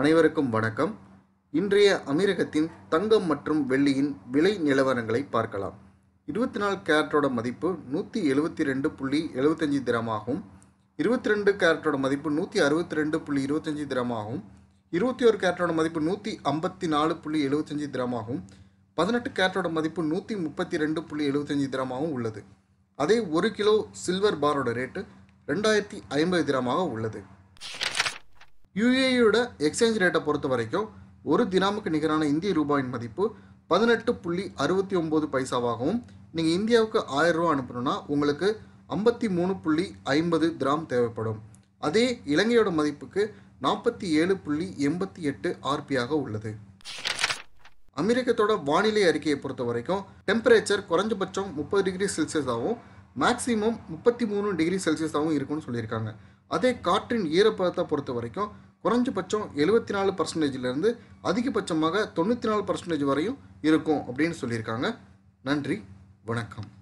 அனைவருக்கும் வணக்கம் இன்றைய அமீரகத்தின் தங்கம் மற்றும் வெள்ளியின் விலை நிலவரங்களை பார்க்கலாம் இருபத்தி நாலு கேரட்டோட மதிப்பு நூற்றி எழுபத்தி ரெண்டு புள்ளி எழுபத்தஞ்சி திரமாகும் இருபத்தி ரெண்டு கேரட்டோட மதிப்பு நூற்றி அறுபத்தி ரெண்டு புள்ளி இருபத்தஞ்சி திரமாகும் இருபத்தி ஒரு கேரட்டோட மதிப்பு நூற்றி ஐம்பத்தி நாலு புள்ளி எழுபத்தஞ்சி திரமாகும் பதினெட்டு கேரட்டோட மதிப்பு நூற்றி முப்பத்தி ரெண்டு புள்ளி எழுபத்தஞ்சி திரமாகவும் உள்ளது அதே ஒரு கிலோ சில்வர் பாரோட ரேட்டு ரெண்டாயிரத்தி ஐம்பது திரமாக உள்ளது யுஏயோட எக்ஸ்சேஞ்ச் ரேட்டை பொறுத்த வரைக்கும் ஒரு தினாமுக்கு நிகரான இந்திய ரூபாயின் மதிப்பு பதினெட்டு புள்ளி அறுபத்தி ஒம்பது பைசாவாகவும் நீங்கள் இந்தியாவுக்கு ஆயிரம் ரூபா அனுப்பணும்னா உங்களுக்கு ஐம்பத்தி மூணு புள்ளி ஐம்பது கிராம் தேவைப்படும் அதே இலங்கையோட மதிப்புக்கு நாற்பத்தி ஏழு புள்ளி எண்பத்தி எட்டு ஆர்பியாக உள்ளது அமெரிக்கத்தோட வானிலை அறிக்கையை பொறுத்த வரைக்கும் டெம்பரேச்சர் குறைஞ்சபட்சம் முப்பது டிகிரி செல்சியஸாகவும் மேக்ஸிமம் முப்பத்தி மூணு டிகிரி செல்சியஸாகவும் இருக்கும்னு சொல்லியிருக்காங்க அதே காற்றின் ஈரப்பதத்தை பொறுத்த வரைக்கும் குறைஞ்சபட்சம் எழுபத்தி நாலு பர்சன்டேஜ்லேருந்து அதிகபட்சமாக தொண்ணூற்றி நாலு பர்சன்டேஜ் வரையும் இருக்கும் அப்படின்னு சொல்லியிருக்காங்க நன்றி வணக்கம்